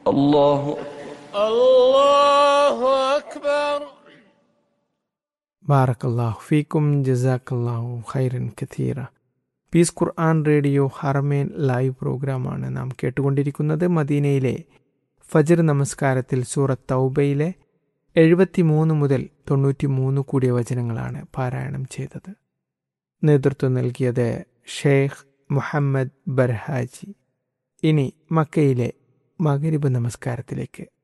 الله الله أكبر ബാറക്കല്ലാഹു ഫീക്കും ജസാക്കല്ലാഹു ഖൈറൻ കഥീറ peace Quran radio Haramain live പ്രോഗ്രാമാണ് നാം കേട്ടുകൊണ്ടിരിക്കുന്നത് മദീനയിലെ ഫജർ നമസ്കാരത്തിൽ സൂറത്ത് തൗബയിലെ എഴുപത്തിമൂന്ന് മുതൽ തൊണ്ണൂറ്റി മൂന്ന് കൂടിയ വചനങ്ങളാണ് പാരായണം ചെയ്തത് നേതൃത്വം നൽകിയത് ഷെയ്ഖ് മുഹമ്മദ് ബർഹാജി ഇനി മക്കയിലെ മകരിബ് നമസ്കാരത്തിലേക്ക്